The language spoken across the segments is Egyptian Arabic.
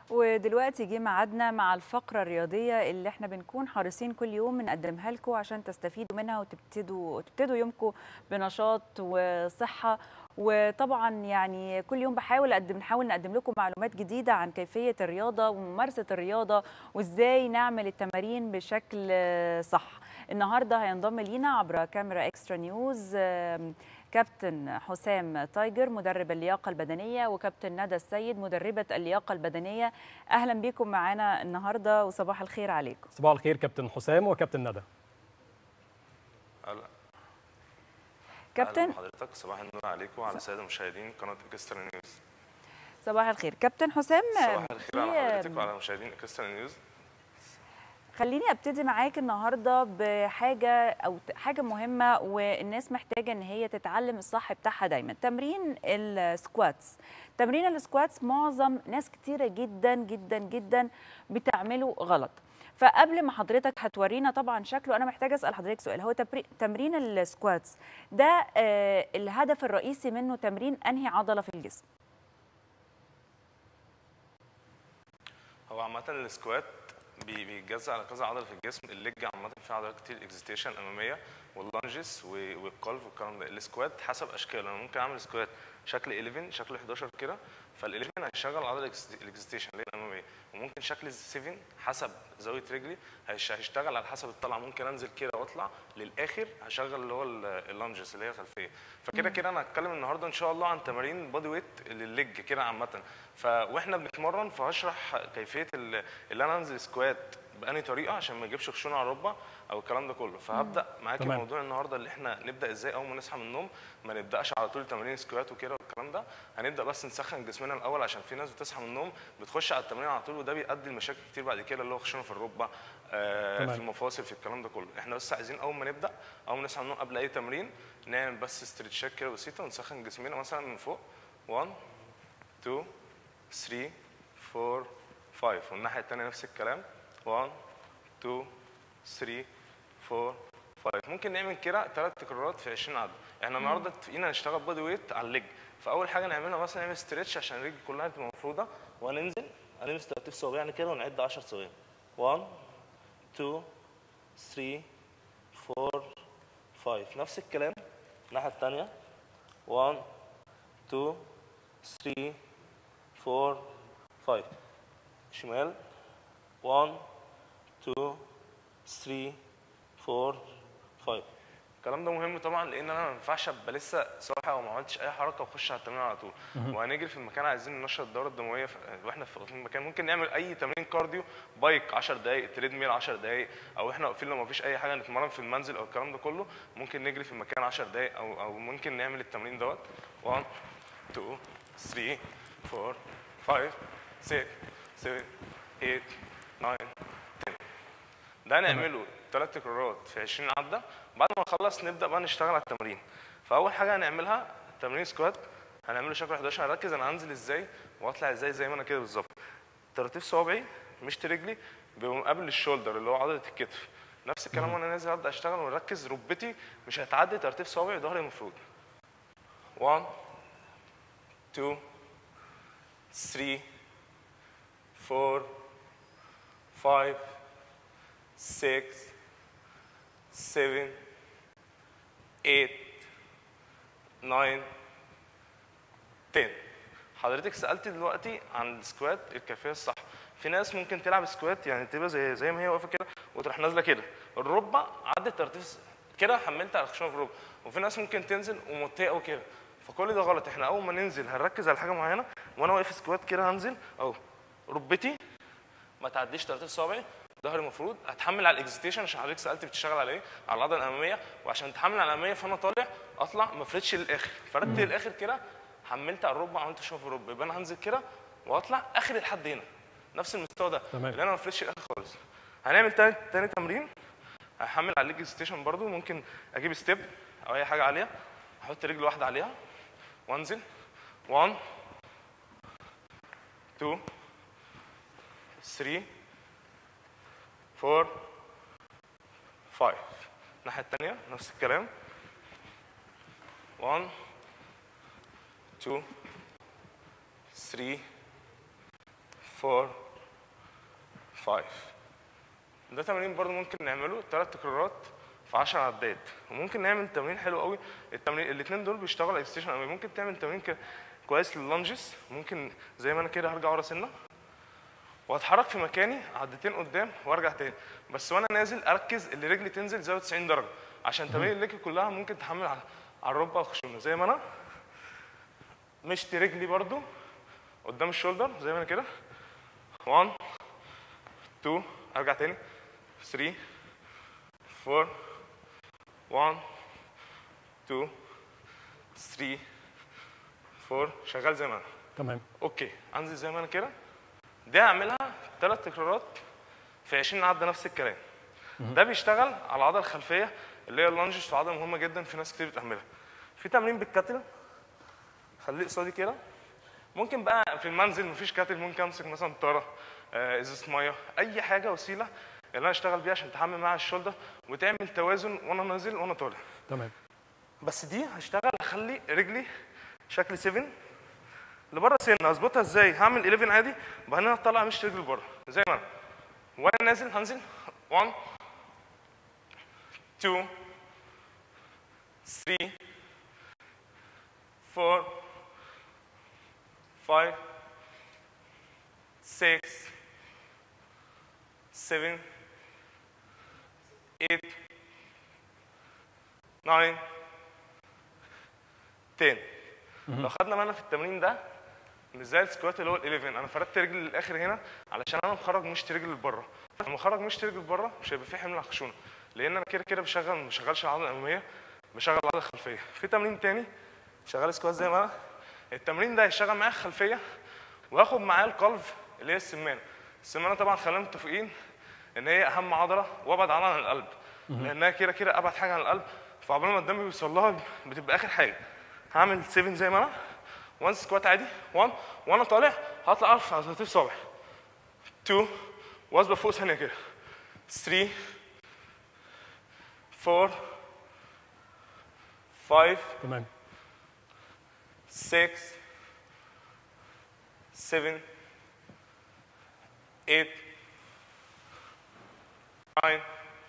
ودلوقتي جه ميعادنا مع الفقرة الرياضية اللي احنا بنكون حريصين كل يوم بنقدمها لكم عشان تستفيدوا منها وتبتدوا تبتدوا يومكم بنشاط وصحة وطبعا يعني كل يوم بحاول اقدم نحاول نقدم لكم معلومات جديدة عن كيفية الرياضة وممارسة الرياضة وازاي نعمل التمارين بشكل صح النهارده هينضم لينا عبر كاميرا اكسترا نيوز كابتن حسام تايجر مدرب اللياقه البدنيه وكابتن ندى السيد مدربه اللياقه البدنيه اهلا بكم معانا النهارده وصباح الخير عليكم صباح الخير كابتن حسام وكابتن ندى هلا كابتن أهلا بحضرتك صباح النور عليكم وعلى الساده المشاهدين قناه اكسترا نيوز صباح الخير كابتن حسام صباح الخير في- على حضرتك وعلى مشاهدين اكسترا نيوز خليني ابتدي معاك النهارده بحاجه او ت- حاجه مهمه والناس محتاجه ان هي تتعلم الصح بتاعها دايما تمرين السكواتس تمرين السكواتس معظم ناس كتيره جدا جدا جدا بتعمله غلط فقبل ما حضرتك هتورينا طبعا شكله انا محتاجه اسال حضرتك سؤال هو تبري- تمرين السكواتس ده آه، الهدف الرئيسي منه تمرين انهي عضله في الجسم هو عامه السكوات بي- بيتجزأ على كذا عضله في الجسم الليج عامه في عضلات كتير اكزيتيشن اماميه واللانجز و- والقلب والكلام ده السكوات حسب اشكاله انا ممكن اعمل سكوات شكل 11 شكل 11 كده فال11 هيشغل عضله الاكزيتيشن اللي هي الاماميه وممكن شكل 7 حسب زاويه رجلي هيش- هيشتغل على حسب الطلعه ممكن انزل كده واطلع للاخر هشغل اللي هو ال- اللانجز اللي هي الخلفيه فكده كده انا هتكلم النهارده ان شاء الله عن تمارين بادي ويت للليج كده عامه ف واحنا بنتمرن فهشرح كيفيه ال- اللي انا انزل سكوات بأني طريقه عشان ما اجيبش خشونه على الركبه او الكلام ده كله فهبدا معاكي تمام. موضوع النهارده اللي احنا نبدا ازاي اول ما نصحى من النوم ما نبداش على طول تمارين سكوات وكده والكلام ده هنبدا بس نسخن جسمنا الاول عشان في ناس بتصحى من النوم بتخش على التمرين على طول وده بيؤدي لمشاكل كتير بعد كده اللي هو خشونه في الركبه آه تمام. في المفاصل في الكلام ده كله احنا بس عايزين اول ما نبدا اول ما نصحى من النوم قبل اي تمرين نعمل بس استرتشات كده بسيطه ونسخن جسمنا مثلا من فوق 1 2 3 4 5 والناحيه الثانيه نفس الكلام 1 2 3 4 5 ممكن نعمل كده ثلاث تكرارات في 20 عدد احنا النهارده اتفقنا نشتغل بودي ويت على الليج فاول حاجه نعملها مثلا نعمل ستريتش عشان الرجل كلها تبقى مفروده وهننزل هنلبس ترتيب صوابعنا كده ونعد 10 ثواني 1 2 3 4 5 نفس الكلام الناحيه الثانيه 1 2 3 4 5 شمال 1 2 3 4 5 الكلام ده مهم طبعا لان انا ما ينفعش ابقى لسه صاحي او ما عملتش اي حركه واخش على التمرين على طول وهنجري في المكان عايزين ننشط الدوره الدمويه ف- واحنا في في المكان ممكن نعمل اي تمرين كارديو بايك 10 دقائق تريد ميل 10 دقائق او احنا واقفين لو ما فيش اي حاجه نتمرن في المنزل او الكلام ده كله ممكن نجري في المكان 10 دقائق او او ممكن نعمل التمرين دوت 1 2 3 4 5 6 7 8 9 10 ده هنعمله ثلاث تكرارات في 20 عده بعد ما نخلص نبدا بقى نشتغل على التمرين فاول حاجه هنعملها تمرين سكوات هنعمله شكل 11 هركز انا هنزل ازاي واطلع ازاي زي ما انا كده بالظبط ترتيب صوابعي مشط رجلي بيبقى مقابل الشولدر اللي هو عضله الكتف نفس الكلام وانا نازل ابدا اشتغل ونركز ركبتي مش هتعدي ترتيب صوابعي وظهري مفروض 1 2 3 4 5 6 7 8 9 10 حضرتك سالتي دلوقتي عن السكوات الكيفيه الصح في ناس ممكن تلعب سكوات يعني تبقى زي زي ما هي واقفه كده وتروح نازله كده الركبه عدت ترتيب كده حملت على الخشونه في الركبه وفي ناس ممكن تنزل ومطيه قوي كده فكل ده غلط احنا اول ما ننزل هنركز على حاجه معينه وانا واقف سكوات كده هنزل اهو ركبتي ما تعديش ترتيب صوابعي ظهري المفروض هتحمل على الاكزيتيشن عشان حضرتك سالت بتشتغل على ايه؟ على العضله الاماميه وعشان تحمل على الاماميه فانا طالع اطلع ما افردش للاخر فردت للاخر كده حملت على الركبه عملت شويه في الركبه يبقى انا هنزل كده واطلع اخر لحد هنا نفس المستوى ده تمام. اللي انا ما افردش الاخر خالص هنعمل تاني تاني تمرين هحمل على الليج ستيشن برضو ممكن اجيب ستيب او اي حاجه عاليه احط رجل واحده عليها وانزل 1 2 3 4 5 الناحية التانية نفس الكلام 1 2 3 4 5 ده تمرين برضه ممكن نعمله ثلاث تكرارات في 10 عدات وممكن نعمل تمرين حلو قوي التمرين الاثنين دول بيشتغلوا على ستيشن امامي ممكن تعمل تمرين ك- كويس لللانجز ممكن زي ما انا كده هرجع ورا سنه وهتحرك في مكاني عدتين قدام وارجع تاني بس وانا نازل اركز اللي رجلي تنزل زاويه 90 درجه عشان تمارين الليج كلها ممكن تحمل على على الركبه والخشونه زي ما انا مشت رجلي برضو قدام الشولدر زي ما انا كده 1 2 ارجع تاني 3 4 1 2 3 4 شغال زي ما انا تمام اوكي انزل زي ما انا كده دي اعملها ثلاث تكرارات في 20 عده نفس الكلام ده بيشتغل على العضله الخلفيه اللي هي اللانجز عضله مهمه جدا في ناس كتير بتعملها في تمرين بالكتل خليه قصادي كده ممكن بقى في المنزل مفيش كاتل ممكن امسك مثلا طاره آه، ازازه ميه اي حاجه وسيله اللي انا اشتغل بيها عشان تحمل معايا الشولدر وتعمل توازن وانا نازل وانا طالع تمام بس دي هشتغل اخلي رجلي شكل 7 لبره سن اظبطها ازاي هعمل 11 عادي وبعدين اطلع مش رجلي لبره زي ما انا وانا نازل هنزل 1 2 3 4 5 6 7 8 9 10 لو خدنا بالنا في التمرين ده مش زي السكوات اللي هو ال 11 انا فردت رجلي للاخر هنا علشان انا مخرج مشط رجلي لبره لما اخرج مشط رجلي لبره مش هيبقى في حمل على الخشونه لان انا كده كده بشغل ما بشغلش العضله الاماميه بشغل العضله الخلفيه في تمرين تاني شغال سكوات زي ما انا التمرين ده هيشتغل معايا الخلفيه واخد معاه القلب اللي هي السمانه السمانه طبعا خلينا متفقين ان هي اهم عضله وابعد عضله عن القلب لانها كده كده ابعد حاجه عن القلب فعقبال ما الدم بيوصل لها بتبقى اخر حاجه هعمل 7 زي ما انا 1 سكوات عادي 1 وانا طالع هطلع ارفع على ترتيب صابع 2 واثبت فوق ثانيه كده 3 4 5 تمام 6 7 8 9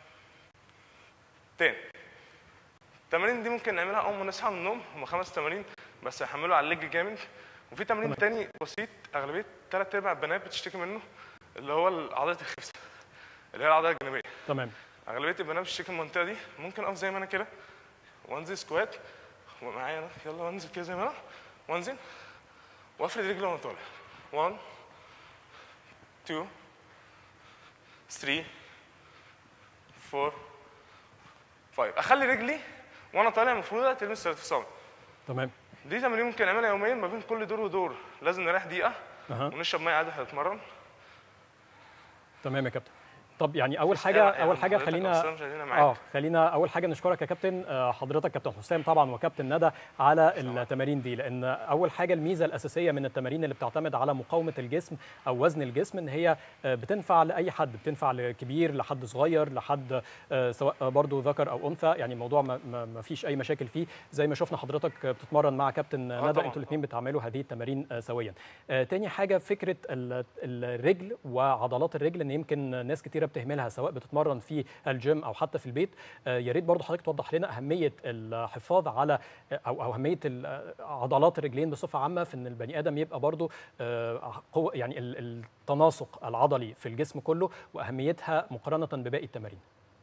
10 التمارين دي ممكن نعملها اول ما نصحى من النوم هم خمس تمارين بس هيحملوا على الليج جامد وفي تمرين تاني بسيط اغلبيه ثلاث ارباع البنات بتشتكي منه اللي هو عضله الخفه اللي هي العضله الجانبيه تمام اغلبيه البنات بتشتكي من المنطقه دي ممكن اقف زي ما انا كده وانزل سكوات ومعايا انا يلا وانزل كده زي ما انا وانزل وافرد رجلي وانا طالع 1 2 3 4 5 اخلي رجلي وانا طالع المفروض تلمس 3 صابع تمام دي تمارين ممكن نعملها يوميا ما بين كل دور ودور لازم نريح دقيقه اها ونشرب ميه عادي هنتمرن تمام يا كابتن طب يعني اول حاجه اول حاجه خلينا اه اه خلينا اول حاجه نشكرك يا كابتن آه، حضرتك كابتن حسام طبعا وكابتن ندى على التمارين دي لان اول حاجه الميزه الاساسيه من التمارين اللي بتعتمد على مقاومه الجسم او وزن الجسم ان هي آه، بتنفع لاي حد بتنفع لكبير لحد صغير لحد آه، سواء برضه ذكر او انثى يعني الموضوع ما- ما ما فيش اي مشاكل فيه زي ما شفنا حضرتك بتتمرن مع كابتن ندى طبعاً. انتوا الاثنين بتعملوا هذه التمارين آه، سويا آه، تاني حاجه فكره ال- الرجل وعضلات الرجل ان يمكن ناس كتيره بتهملها سواء بتتمرن في الجيم او حتى في البيت آه، يا ريت برضو حضرتك توضح لنا اهميه الحفاظ على او او اهميه ال- عضلات الرجلين بصفه عامه في ان البني ادم يبقى برضو آه، قوه يعني ال- التناسق العضلي في الجسم كله واهميتها مقارنه بباقي التمارين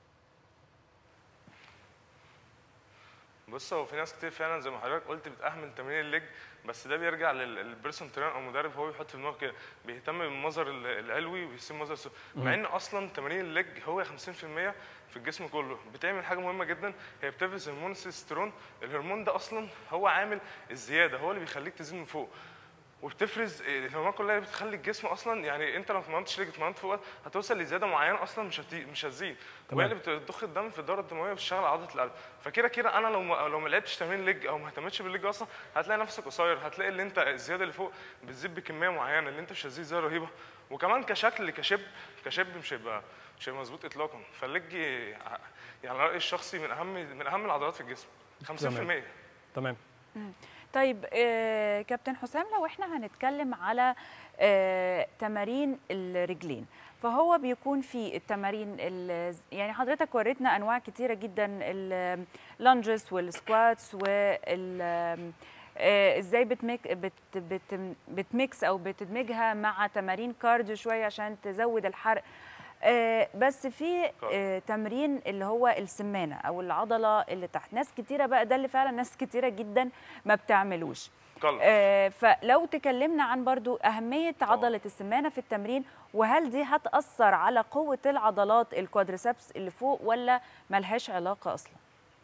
بص هو في ناس كتير فعلا زي ما حضرتك قلت بتأهمل تمرين الليج بس ده بيرجع للبيرسون ترينر او مدرب هو بيحط في دماغه كده بيهتم بالمظهر ال- العلوي ويسيب مظهر السفلي مع ان اصلا تمارين الليج هو 50% في الجسم كله بتعمل حاجه مهمه جدا هي بتفرز هرمون التستوستيرون الهرمون ده اصلا هو عامل الزياده هو اللي بيخليك تزيد من فوق وبتفرز الهرمونات كلها اللي بتخلي الجسم اصلا يعني انت لو اتمرنتش رجل اتمرنت فوق هتوصل لزياده معينه اصلا مش هتي... مش هتزيد تمام. وهي اللي بتضخ الدم في الدوره الدمويه وبتشتغل على عضله القلب فكده كده انا لو ما لو ما لعبتش تمرين ليج او ما اهتمتش بالليج اصلا هتلاقي نفسك قصير هتلاقي اللي انت الزياده اللي فوق بتزيد بكميه معينه اللي انت مش هتزيد زي رهيبه وكمان كشكل كشب كشب مش هيبقى مش هيبقى مظبوط اطلاقا فالليج يعني على رايي الشخصي من اهم من اهم العضلات في الجسم 50% تمام طيب آه، كابتن حسام لو احنا هنتكلم على آه، تمارين الرجلين فهو بيكون في التمارين ال- يعني حضرتك وريتنا انواع كتيره جدا اللانجز والسكواتس وال آه، ازاي بتميك بت بت بتميكس او بتدمجها مع تمارين كارديو شويه عشان تزود الحرق آه، بس في آه، تمرين اللي هو السمانه او العضله اللي تحت ناس كتيره بقى ده اللي فعلا ناس كتيره جدا ما بتعملوش قلب آه، فلو تكلمنا عن برضو أهمية عضلة السمانة في التمرين وهل دي هتأثر على قوة العضلات الكوادريسبس اللي فوق ولا ملهاش علاقة أصلا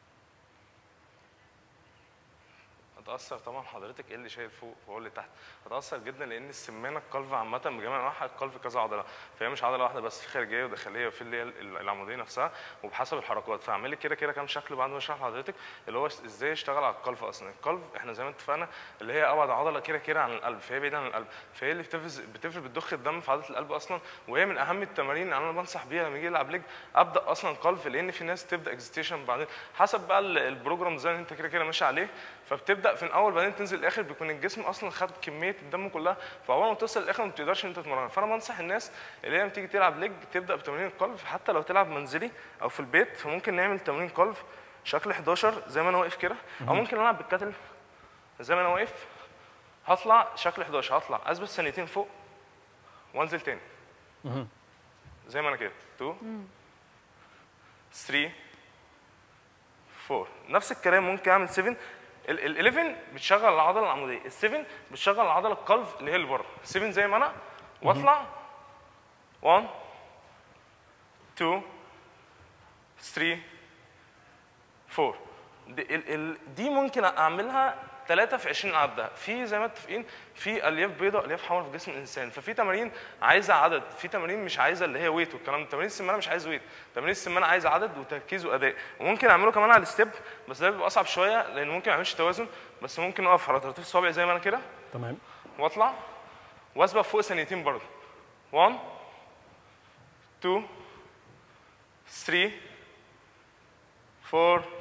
هتأثر طبعا حضرتك ايه اللي شايل فوق وهو اللي تحت هتأثر جدا لأن السمانة القلب عامة بجميع أنواعها القلب كذا عضلة فهي مش عضلة واحدة بس في خارجية وداخلية وفي اللي هي ال- العمودية نفسها وبحسب الحركات فاعملي كده كده كام شكل بعد ما اشرح لحضرتك اللي هو ازاي يشتغل على القلب أصلا القلب احنا زي ما اتفقنا اللي هي أبعد عضلة كده كده عن القلب فهي بعيدة عن القلب فهي اللي بتفرز بتفرز بتضخ الدم في عضلة القلب أصلا وهي من أهم التمارين اللي أنا بنصح بيها لما يجي يلعب ليج أبدأ أصلا قلب لأن في ناس تبدأ اكزيتيشن بعدين حسب بقى ال- البروجرام زي اللي انت كده كده ماشي عليه فبتبدا في الاول بعدين تنزل الاخر بيكون الجسم اصلا خد كميه الدم كلها فاول ما توصل الاخر ما بتقدرش ان انت تتمرن فانا بنصح الناس اللي هي لما تيجي تلعب ليج تبدا بتمارين القلب حتى لو تلعب منزلي او في البيت فممكن نعمل تمرين قلب شكل 11 زي ما انا واقف كده او ممكن العب بالكتل زي ما انا واقف هطلع شكل 11 هطلع اثبت ثانيتين فوق وانزل تاني زي ما انا كده 2 3 4 نفس الكلام ممكن اعمل 7 ال 11 بتشغل العضله العموديه ال 7 بتشغل العضله القلب اللي هي اللي بره 7 زي ما انا واطلع 1 2 3 4 دي, ال ال دي ممكن اعملها 3 في 20 عده في زي ما متفقين في الياف بيضاء الياف حمراء في جسم الانسان ففي تمارين عايزه عدد في تمارين مش عايزه اللي هي ويت والكلام ده تمارين السمانه مش عايز ويت تمارين السمانه عايز عدد وتركيز واداء وممكن اعمله كمان على الستيب بس ده بيبقى اصعب شويه لان ممكن ما اعملش توازن بس ممكن اقف على طراطيف صوابعي زي ما انا كده تمام واطلع واسبق فوق ثانيتين برضه 1 2 3 4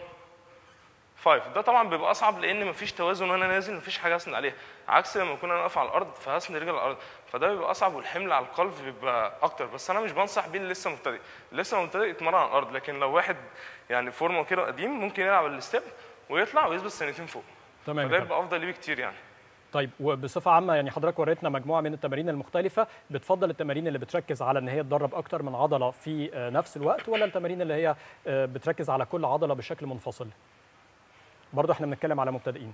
5 ده طبعا بيبقى اصعب لان مفيش توازن وانا نازل مفيش حاجه اسند عليها عكس لما اكون انا واقف على الارض فهسند رجل على الارض فده بيبقى اصعب والحمل على القلب بيبقى اكتر بس انا مش بنصح بيه اللي لسه مبتدئ اللي لسه مبتدئ يتمرن على الارض لكن لو واحد يعني فورمه كده قديم ممكن يلعب الستيب ويطلع ويثبت ثانيتين فوق تمام فده يا كابتن. يبقى افضل ليه بكتير يعني طيب وبصفه عامه يعني حضرتك وريتنا مجموعه من التمارين المختلفه بتفضل التمارين اللي بتركز على ان هي تدرب اكتر من عضله في آه، نفس الوقت ولا التمارين اللي هي آه، بتركز على كل عضله بشكل منفصل برضه احنا بنتكلم على مبتدئين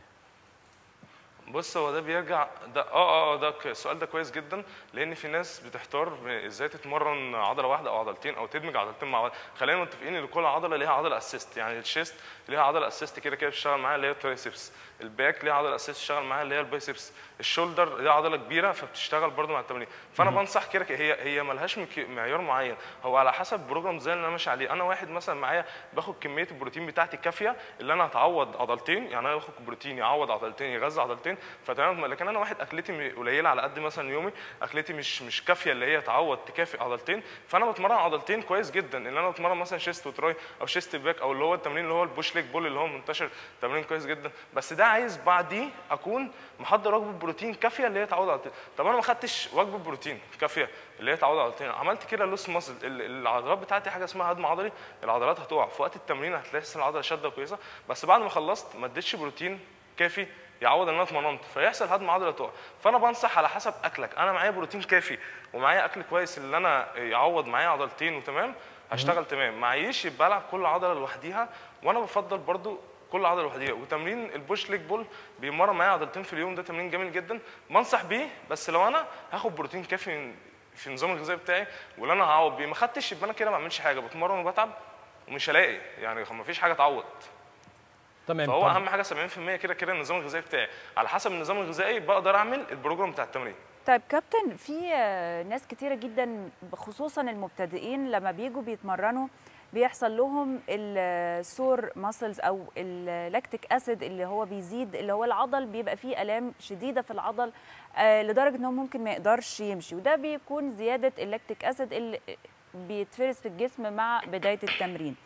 بص هو ده بيرجع ده اه اه ده ك- السؤال ده كويس جدا لان في ناس بتحتار ازاي تتمرن عضله واحده او عضلتين او تدمج عضلتين مع بعض خلينا متفقين ان كل عضله ليها عضله اسيست يعني الشيست ليها عضله اسيست كده كده بتشتغل معاها اللي هي الترايسبس الباك ليها عضله اسيست بتشتغل معاها اللي هي البايسبس الشولدر ليها عضله كبيره فبتشتغل برضو مع التمرين فانا بنصح كده كده- هي هي ملهاش مك- معيار معين هو على حسب بروجرام زي اللي انا ماشي عليه انا واحد مثلا معايا باخد كميه البروتين بتاعتي كافيه اللي انا هتعوض عضلتين يعني انا باخد بروتين يعوض عضلتين يغذي عضلتين فتمام لكن انا واحد اكلتي م- قليله على قد مثلا يومي اكلتي مش مش كافيه اللي هي تعوض تكافئ عضلتين فانا بتمرن عضلتين كويس جدا ان انا بتمرن مثلا شيست وتراي او شيست باك او اللي هو التمرين اللي هو البوش ليج بول اللي هو منتشر تمرين كويس جدا بس ده عايز بعديه اكون محضر وجبه بروتين كافيه اللي هي تعوض عضلتين طب انا ما خدتش وجبه بروتين كافيه اللي هي تعوض عضلتين عملت كده لوس ماسل العضلات بتاعتي حاجه اسمها هدم عضلي العضلات هتقع في وقت التمرين هتلاقي لسه العضله شاده كويسه بس بعد ما خلصت ما اديتش بروتين كافي يعوض ان انا اتمرنت فيحصل هدم عضله تقع فانا بنصح على حسب اكلك انا معايا بروتين كافي ومعايا اكل كويس اللي انا يعوض معايا عضلتين وتمام هشتغل تمام معيش يبقى العب كل عضله لوحديها وانا بفضل برضو كل عضله لوحديها وتمرين البوش ليج بول بيمرن معايا عضلتين في اليوم ده تمرين جميل جدا بنصح بيه بس لو انا هاخد بروتين كافي من- في النظام الغذائي بتاعي واللي انا هعوض بيه ما خدتش يبقى انا كده ما بعملش حاجه بتمرن وبتعب ومش هلاقي يعني ما فيش حاجه تعوض تمام فهو طب- اهم حاجه 70% كده كده النظام الغذائي بتاعي على حسب النظام الغذائي بقدر اعمل البروجرام بتاع التمرين طيب كابتن في آه، ناس كتيرة جدا خصوصا المبتدئين لما بيجوا بيتمرنوا بيحصل لهم السور ماسلز او اللاكتيك اسيد اللي هو بيزيد اللي هو العضل بيبقى فيه الام شديده في العضل آه، لدرجه ان هو ممكن ما يقدرش يمشي وده بيكون زياده اللاكتيك اسيد اللي بيتفرز في الجسم مع بدايه التمرين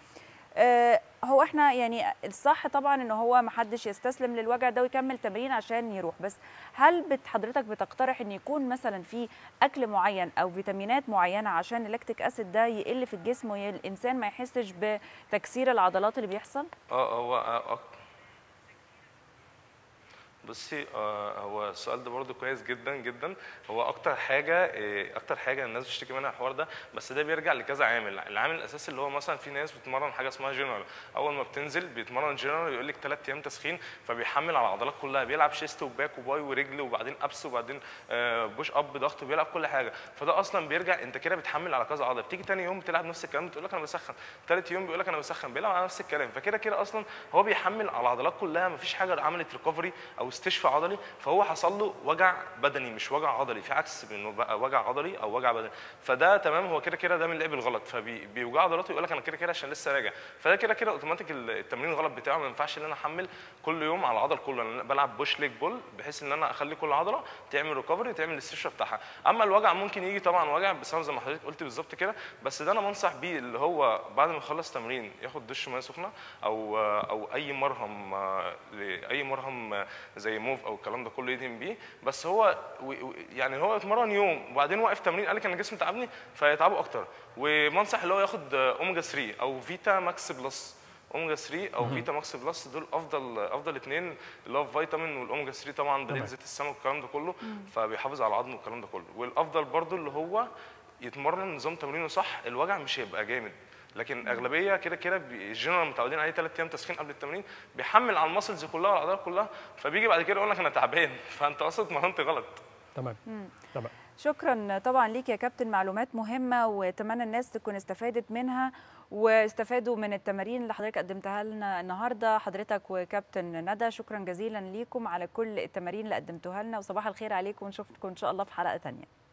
آه، هو احنا يعني الصح طبعا ان هو ما حدش يستسلم للوجع ده ويكمل تمرين عشان يروح بس هل بت- حضرتك بتقترح ان يكون مثلا في اكل معين او فيتامينات معينه عشان اللاكتيك اسيد ده يقل في الجسم والانسان ما يحسش بتكسير العضلات اللي بيحصل اه هو آه، أك- بصي آه، هو السؤال ده برضو كويس جدا جدا هو اكتر حاجه آه، اكتر حاجه الناس بتشتكي منها الحوار ده بس ده بيرجع لكذا عامل العامل الاساسي اللي هو مثلا في ناس بتتمرن حاجه اسمها جنرال اول ما بتنزل بيتمرن جنرال يقول لك ثلاث ايام تسخين فبيحمل على العضلات كلها بيلعب شيست وباك وباي ورجل وبعدين ابس وبعدين آه، بوش اب ضغط وبيلعب كل حاجه فده اصلا بيرجع انت كده بتحمل على كذا عضله بتيجي تاني يوم بتلعب نفس الكلام بتقول لك انا بسخن ثالث يوم بيقول لك انا بسخن بيلعب على نفس الكلام فكده كده اصلا هو بيحمل على العضلات كلها مفيش حاجه عملت ريكفري او استشفاء عضلي فهو حصل له وجع بدني مش وجع عضلي في عكس انه بقى وجع عضلي او وجع بدني فده تمام هو كده كده ده من اللعب الغلط فبيوجع عضلاته يقول لك انا كده كده عشان لسه راجع فده كده كده اوتوماتيك التمرين الغلط بتاعه ما ينفعش ان انا احمل كل يوم على العضل كله انا بلعب بوش ليج بول بحيث ان انا اخلي كل عضله تعمل ريكفري تعمل الاستشفاء بتاعها اما الوجع ممكن يجي طبعا وجع بسبب زي ما حضرتك قلت بالظبط كده بس ده انا بنصح بيه اللي هو بعد ما يخلص تمرين ياخد دش ميه سخنه او او اي مرهم آه، اي مرهم آه، زي موف او الكلام ده كله يدهن بيه بس هو و- و- يعني هو يتمرن يوم وبعدين وقف تمرين قال لك انا جسمي تعبني فيتعبه اكتر وبنصح اللي هو ياخد آه، اوميجا 3 او فيتا ماكس بلس اوميجا 3 او فيتا ماكس بلس دول افضل افضل اثنين اللي هو الفيتامين والاوميجا 3 طبعا بديل تمام. زيت السمك والكلام ده كله فبيحافظ على العظم والكلام ده كله والافضل برضو اللي هو يتمرن نظام تمرينه صح الوجع مش هيبقى جامد لكن الاغلبيه كده كده بي- الجنرال متعودين عليه ثلاث ايام تسخين قبل التمرين بيحمل على المسلز كلها والعضلات كلها فبيجي بعد كده يقول لك انا تعبان فانت اصلا اتمرنت غلط تمام تمام شكرا طبعا ليك يا كابتن معلومات مهمه واتمنى الناس تكون استفادت منها واستفادوا من التمارين اللي حضرتك قدمتها لنا النهارده حضرتك وكابتن ندى شكرا جزيلا ليكم على كل التمارين اللي قدمتوها لنا وصباح الخير عليكم ونشوفكم ان شاء الله في حلقه ثانيه